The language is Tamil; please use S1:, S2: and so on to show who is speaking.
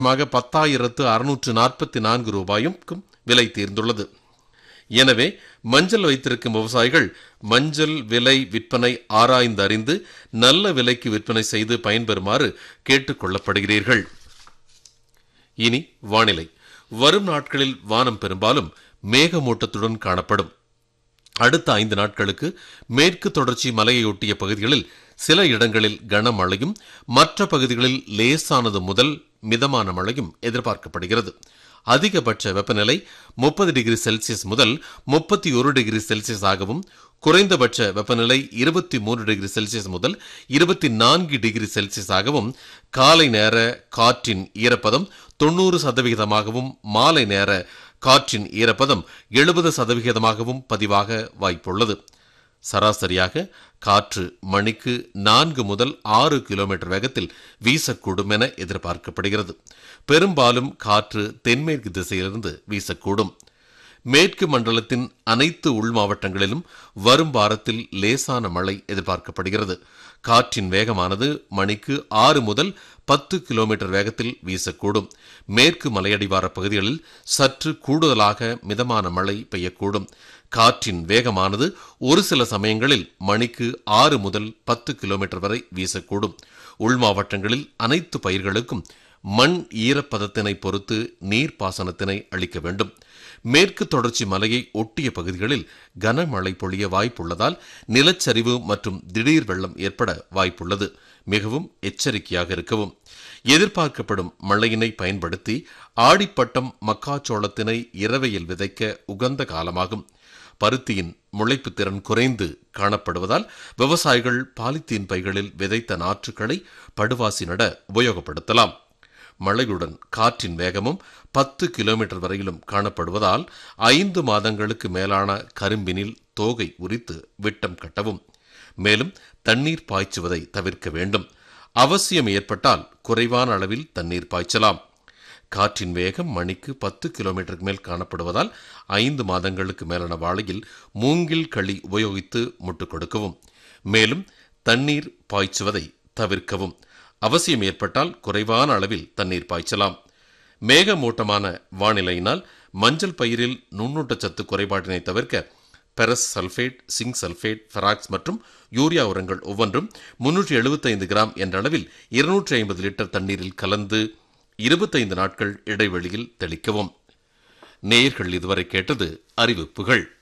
S1: மாக பத்தாயிரத்து அறுநூற்று நாற்பத்தி நான்கு ரூபாய்க்கும் விலை தீர்ந்துள்ளது எனவே மஞ்சள் வைத்திருக்கும் விவசாயிகள் மஞ்சள் விலை விற்பனை ஆராய்ந்து அறிந்து நல்ல விலைக்கு விற்பனை செய்து பயன்பெறுமாறு கேட்டுக் கொள்ளப்படுகிறீர்கள் இனி வானிலை வரும் நாட்களில் வானம் பெரும்பாலும் மேகமூட்டத்துடன் காணப்படும் அடுத்த ஐந்து நாட்களுக்கு மேற்கு தொடர்ச்சி மலையையொட்டிய பகுதிகளில் சில இடங்களில் கனமழையும் மற்ற பகுதிகளில் லேசானது முதல் மிதமான மழையும் எதிர்பார்க்கப்படுகிறது அதிகபட்ச வெப்பநிலை முப்பது டிகிரி செல்சியஸ் முதல் முப்பத்தி ஒரு டிகிரி செல்சியஸ் ஆகவும் குறைந்தபட்ச வெப்பநிலை இருபத்தி மூன்று டிகிரி செல்சியஸ் முதல் இருபத்தி நான்கு டிகிரி செல்சியஸ் ஆகவும் காலை நேர காற்றின் ஈரப்பதம் தொண்ணூறு சதவிகிதமாகவும் மாலை நேர காற்றின் ஈரப்பதம் எழுபது சதவிகிதமாகவும் பதிவாக வாய்ப்புள்ளது சராசரியாக காற்று மணிக்கு நான்கு முதல் ஆறு கிலோமீட்டர் வேகத்தில் வீசக்கூடும் என எதிர்பார்க்கப்படுகிறது பெரும்பாலும் காற்று தென்மேற்கு திசையிலிருந்து வீசக்கூடும் மேற்கு மண்டலத்தின் அனைத்து உள் மாவட்டங்களிலும் வரும் வாரத்தில் லேசான மழை எதிர்பார்க்கப்படுகிறது காற்றின் வேகமானது மணிக்கு ஆறு முதல் பத்து கிலோமீட்டர் வேகத்தில் வீசக்கூடும் மேற்கு மலையடிவார பகுதிகளில் சற்று கூடுதலாக மிதமான மழை பெய்யக்கூடும் காற்றின் வேகமானது ஒரு சில சமயங்களில் மணிக்கு ஆறு முதல் பத்து கிலோமீட்டர் வரை வீசக்கூடும் உள் மாவட்டங்களில் அனைத்து பயிர்களுக்கும் மண் ஈரப்பதத்தினை பொறுத்து நீர்ப்பாசனத்தினை அளிக்க வேண்டும் மேற்கு தொடர்ச்சி மலையை ஒட்டிய பகுதிகளில் கனமழை பொழிய வாய்ப்புள்ளதால் நிலச்சரிவு மற்றும் திடீர் வெள்ளம் ஏற்பட வாய்ப்புள்ளது மிகவும் எச்சரிக்கையாக இருக்கவும் எதிர்பார்க்கப்படும் மழையினை பயன்படுத்தி ஆடிப்பட்டம் மக்காச்சோளத்தினை இரவையில் விதைக்க உகந்த காலமாகும் பருத்தியின் முளைப்பு திறன் குறைந்து காணப்படுவதால் விவசாயிகள் பாலித்தீன் பைகளில் விதைத்த நாற்றுக்களை படுவாசி நட உபயோகப்படுத்தலாம் மழையுடன் காற்றின் வேகமும் பத்து கிலோமீட்டர் வரையிலும் காணப்படுவதால் ஐந்து மாதங்களுக்கு மேலான கரும்பினில் தோகை உரித்து விட்டம் கட்டவும் மேலும் தண்ணீர் பாய்ச்சுவதை தவிர்க்க வேண்டும் அவசியம் ஏற்பட்டால் குறைவான அளவில் தண்ணீர் பாய்ச்சலாம் காற்றின் வேகம் மணிக்கு பத்து கிலோமீட்டருக்கு மேல் காணப்படுவதால் ஐந்து மாதங்களுக்கு மேலான வாழையில் மூங்கில் களி உபயோகித்து முட்டுக் கொடுக்கவும் மேலும் தண்ணீர் பாய்ச்சுவதை தவிர்க்கவும் அவசியம் ஏற்பட்டால் குறைவான அளவில் தண்ணீர் பாய்ச்சலாம் மேகமூட்டமான வானிலையினால் மஞ்சள் பயிரில் நுண்ணூட்டச்சத்து குறைபாட்டினை தவிர்க்க பெரஸ் சல்ஃபேட் சிங்க் சல்ஃபேட் ஃபெராக்ஸ் மற்றும் யூரியா உரங்கள் ஒவ்வொன்றும் முன்னூற்றி எழுபத்தைந்து கிராம் என்ற அளவில் இருநூற்றி ஐம்பது லிட்டர் தண்ணீரில் கலந்து இருபத்தைந்து நாட்கள் இடைவெளியில் தெளிக்கவும் நேயர்கள் இதுவரை கேட்டது அறிவிப்புகள்